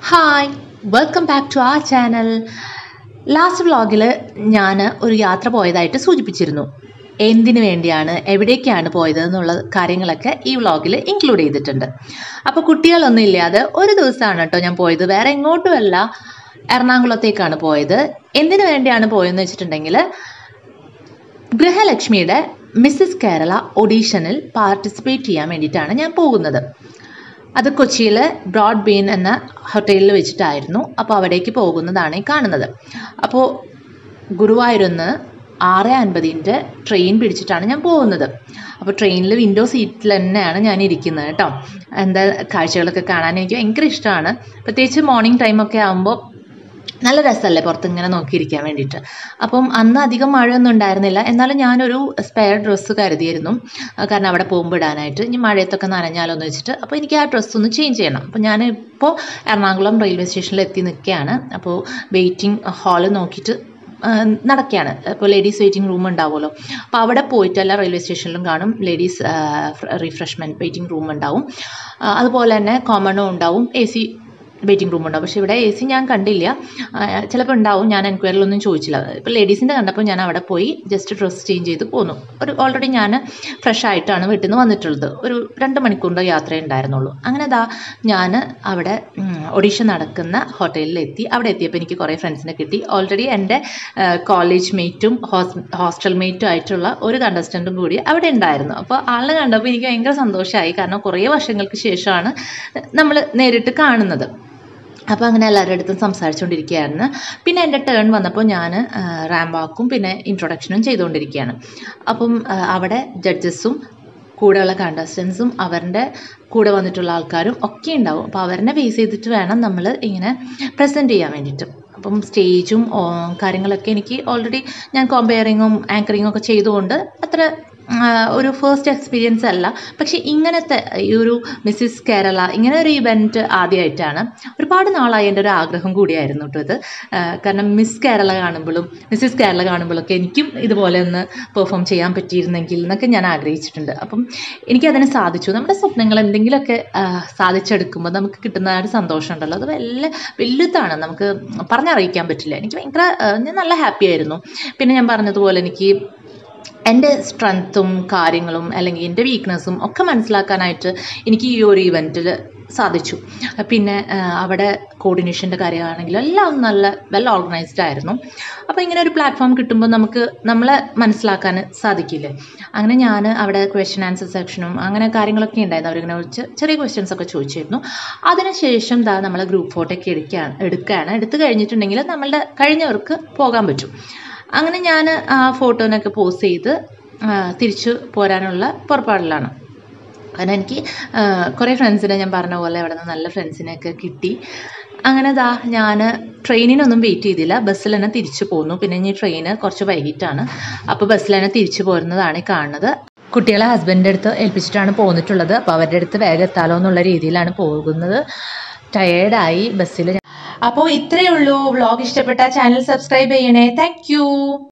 hi welcome back to ആ channel last വ്ളോഗിൽ ഞാൻ ഒരു യാത്ര പോയതായിട്ട് സൂചിപ്പിച്ചിരുന്നു എന്തിനു വേണ്ടിയാണ് എവിടേക്കാണ് പോയത് എന്നുള്ള കാര്യങ്ങളൊക്കെ ഈ വ്ളോഗിൽ ഇൻക്ലൂഡ് ചെയ്തിട്ടുണ്ട് അപ്പോൾ കുട്ടികളൊന്നും ഇല്ലാതെ ഒരു ദിവസമാണ് കേട്ടോ ഞാൻ പോയത് വേറെ എങ്ങോട്ടുമല്ല എറണാകുളത്തേക്കാണ് പോയത് എന്തിനു വേണ്ടിയാണ് പോയതെന്ന് വെച്ചിട്ടുണ്ടെങ്കിൽ ഗൃഹലക്ഷ്മിയുടെ മിസ്സിസ് കേരള ഓഡീഷനിൽ പാർട്ടിസിപ്പേറ്റ് ചെയ്യാൻ വേണ്ടിയിട്ടാണ് ഞാൻ പോകുന്നത് അത് കൊച്ചിയിൽ ബ്രോഡ് ബീൻ എന്ന ഹോട്ടലിൽ വെച്ചിട്ടായിരുന്നു അപ്പോൾ അവിടേക്ക് പോകുന്നതാണ് ഈ കാണുന്നത് അപ്പോൾ ഗുരുവായൂരിന്ന് ആറ് അൻപതിൻ്റെ ട്രെയിൻ പിടിച്ചിട്ടാണ് ഞാൻ പോകുന്നത് അപ്പോൾ ട്രെയിനിൽ വിൻഡോ സീറ്റിൽ തന്നെയാണ് ഞാൻ ഇരിക്കുന്നത് കേട്ടോ എന്താ കാഴ്ചകളൊക്കെ കാണാൻ എനിക്ക് ഭയങ്കര ഇഷ്ടമാണ് പ്രത്യേകിച്ച് മോർണിംഗ് ടൈമൊക്കെ ആകുമ്പോൾ നല്ല രസമല്ലേ പുറത്ത് ഇങ്ങനെ നോക്കിയിരിക്കാൻ വേണ്ടിയിട്ട് അപ്പം അന്ന് അധികം മഴയൊന്നും ഉണ്ടായിരുന്നില്ല എന്നാലും ഞാനൊരു സ്പെയർ ഡ്രസ്സ് കരുതിയിരുന്നു ആ, കാരണം അവിടെ പോകുമ്പോൾ ഇടാനായിട്ട് ഇനി മഴയത്തൊക്കെ നനഞ്ഞാലോ എന്ന് വെച്ചിട്ട് അപ്പോൾ എനിക്ക് ആ ഡ്രസ്സ് ഒന്ന് ചേഞ്ച് ചെയ്യണം അപ്പോൾ ഞാൻ ഇപ്പോൾ എറണാകുളം റെയിൽവേ സ്റ്റേഷനിൽ എത്തി നിൽക്കുകയാണ് അപ്പോൾ വെയിറ്റിംഗ് ഹാള് നോക്കിയിട്ട് ആ, നടക്കുകയാണ് ഇപ്പോൾ ലേഡീസ് വെയിറ്റിംഗ് റൂം ഉണ്ടാവുമല്ലോ അപ്പോൾ അവിടെ പോയിട്ട് എല്ലാ റെയിൽവേ സ്റ്റേഷനിലും കാണും ലേഡീസ് റീഫ്രഷ്മെൻറ്റ് വെയിറ്റിംഗ് റൂം ഉണ്ടാവും ആ, അതുപോലെ തന്നെ കോമണും ഉണ്ടാവും എ സി വെയിറ്റിംഗ് റൂം ഉണ്ടാവും പക്ഷേ ഇവിടെ എ സി ഞാൻ കണ്ടില്ല ആ, ചിലപ്പോൾ ഉണ്ടാവും ഞാൻ എൻക്വയറിലൊന്നും ചോദിച്ചില്ല ഇപ്പോൾ ലേഡീസിൻ്റെ കണ്ടപ്പോൾ ഞാൻ അവിടെ പോയി ജസ്റ്റ് ഡ്രസ്സ് ചേഞ്ച് ചെയ്ത് പോന്നു ഒരു ഓൾറെഡി ഞാൻ ഫ്രഷ് ആയിട്ടാണ് വീട്ടിൽ നിന്ന് വന്നിട്ടുള്ളത് ഒരു രണ്ട് മണിക്കൂറിൻ്റെ യാത്രയേ ഉണ്ടായിരുന്നുള്ളൂ അങ്ങനെ ദാ ഞാൻ അവിടെ ഒഡീഷ നടക്കുന്ന ഹോട്ടലിൽ എത്തി അവിടെ എത്തിയപ്പോൾ എനിക്ക് കുറേ ഫ്രണ്ട്സിനെ കിട്ടി ഓൾറെഡി എൻ്റെ കോളേജ് മേറ്റും ഹോസ്റ്റൽ മേറ്റും ആയിട്ടുള്ള ഒരു കണ്ടസ്റ്റൻറ്റും കൂടി അവിടെ ഉണ്ടായിരുന്നു അപ്പോൾ ആളെ കണ്ടപ്പോൾ എനിക്ക് ഭയങ്കര സന്തോഷമായി കാരണം കുറേ വർഷങ്ങൾക്ക് ശേഷമാണ് നമ്മൾ നേരിട്ട് കാണുന്നത് അപ്പോൾ അങ്ങനെ എല്ലാവരുടെ അടുത്തും സംസാരിച്ചുകൊണ്ടിരിക്കുകയായിരുന്നു പിന്നെ എൻ്റെ ടേൺ വന്നപ്പോൾ ഞാൻ റാം വാക്കും പിന്നെ ഇൻട്രൊഡക്ഷനും ചെയ്തുകൊണ്ടിരിക്കുകയാണ് അപ്പം ആ, അവിടെ ജഡ്ജസും കൂടെയുള്ള കണ്ടസ്റ്റൻസും അവരുടെ കൂടെ വന്നിട്ടുള്ള ആൾക്കാരും ഒക്കെ ഉണ്ടാവും അപ്പോൾ അവരെ ബേസ് ചെയ്തിട്ട് വേണം നമ്മൾ ഇങ്ങനെ പ്രസൻറ്റ് ചെയ്യാൻ വേണ്ടിയിട്ട് അപ്പം സ്റ്റേജും ഓ, കാര്യങ്ങളൊക്കെ എനിക്ക് ഓൾറെഡി ഞാൻ കോമ്പയറിങ്ങും ആങ്കറിങ്ങും ഒക്കെ ചെയ്തുകൊണ്ട് അത്ര ആ, ഒരു ഫസ്റ്റ് എക്സ്പീരിയൻസ് അല്ല പക്ഷേ ഇങ്ങനത്തെ ഈ ഒരു മിസ്സിസ് കേരള ഇങ്ങനെ ഒരു ഇവൻറ്റ് ആദ്യമായിട്ടാണ് ഒരുപാട് നാളായി എൻ്റെ ഒരു ആഗ്രഹം കൂടിയായിരുന്നു കേട്ടോ ഇത് ആ, കാരണം മിസ് കേരള കാണുമ്പോഴും മിസ്സിസ് കേരള കാണുമ്പോഴൊക്കെ എനിക്കും ഇതുപോലെ ഒന്ന് പെർഫോം ചെയ്യാൻ പറ്റിയിരുന്നെങ്കിൽ എന്നൊക്കെ ഞാൻ ആഗ്രഹിച്ചിട്ടുണ്ട് അപ്പം എനിക്കതിന് സാധിച്ചു നമ്മുടെ സ്വപ്നങ്ങൾ എന്തെങ്കിലുമൊക്കെ ആ, സാധിച്ചെടുക്കുമ്പോൾ നമുക്ക് കിട്ടുന്ന ആ ഒരു സന്തോഷം ഉണ്ടല്ലോ അത് വലിയ വലുതാണ് നമുക്ക് പറഞ്ഞറിയിക്കാൻ പറ്റില്ല എനിക്ക് ഭയങ്കര ആ, ഞാൻ നല്ല ഹാപ്പി ആയിരുന്നു പിന്നെ ഞാൻ പറഞ്ഞതുപോലെ എനിക്ക് എൻ്റെ സ്ട്രെങ്ത്തും കാര്യങ്ങളും അല്ലെങ്കിൽ എൻ്റെ വീക്ക്നെസ്സും ഒക്കെ മനസ്സിലാക്കാനായിട്ട് എനിക്ക് ഈ ഒരു ഇവൻറ്റിൽ സാധിച്ചു പിന്നെ ആ, അവിടെ കോർഡിനേഷൻ്റെ കാര്യമാണെങ്കിലും എല്ലാം നല്ല വെൽ ഓർഗനൈസ്ഡ് ആയിരുന്നു അപ്പോൾ ഇങ്ങനെ ഒരു പ്ലാറ്റ്ഫോം കിട്ടുമ്പോൾ നമുക്ക് നമ്മളെ മനസ്സിലാക്കാൻ സാധിക്കില്ലേ അങ്ങനെ ഞാൻ അവിടെ ക്വസ്റ്റ്യൻ ആൻസർ സെക്ഷനും അങ്ങനെ കാര്യങ്ങളൊക്കെ ഉണ്ടായിരുന്നു അവരിങ്ങനെ വിളിച്ച് ചെറിയ ക്വസ്റ്റ്യൻസ് ഒക്കെ ചോദിച്ചിരുന്നു അതിനുശേഷം ദാ നമ്മൾ ഗ്രൂപ്പ് ഫോട്ടോ ഒക്കെ എടുക്കുകയാണ് എടുക്കുകയാണ് എടുത്തു കഴിഞ്ഞിട്ടുണ്ടെങ്കിൽ നമ്മളുടെ കഴിഞ്ഞവർക്ക് പോകാൻ പറ്റും അങ്ങനെ ഞാൻ ആ ഫോട്ടോനൊക്കെ പോസ്റ്റ് ചെയ്ത് ആ, തിരിച്ചു പോരാനുള്ള പുറപ്പാടിലാണ് കാരണം എനിക്ക് ആ, കുറേ ഫ്രണ്ട്സിനെ ഞാൻ പറഞ്ഞ പോലെ അവിടെ നിന്ന് നല്ല ഫ്രണ്ട്സിനെയൊക്കെ കിട്ടി അങ്ങനെ ദാ ഞാൻ ട്രെയിനിനൊന്നും വെയിറ്റ് ചെയ്തില്ല ബസ്സിൽ തന്നെ തിരിച്ചു പോന്നു പിന്നെ ഇനി ട്രെയിന് കുറച്ച് വൈകിട്ടാണ് അപ്പോൾ ബസ്സിൽ തന്നെ തിരിച്ചു പോരുന്നതാണ് ഈ കാണുന്നത് കുട്ടികളെ ഹസ്ബൻഡിൻ്റെ അടുത്ത് ഏൽപ്പിച്ചിട്ടാണ് പോന്നിട്ടുള്ളത് അപ്പോൾ അവരുടെ അടുത്ത് വേഗം എത്താലോ എന്നുള്ള രീതിയിലാണ് പോകുന്നത് ടയേർഡായി ബസ്സിൽ അപ്പോൾ ഇത്രയേ ഉള്ളൂ വ്ളോഗ് ഇഷ്ടപ്പെട്ട ചാനൽ സബ്സ്ക്രൈബ് ചെയ്യണേ താങ്ക്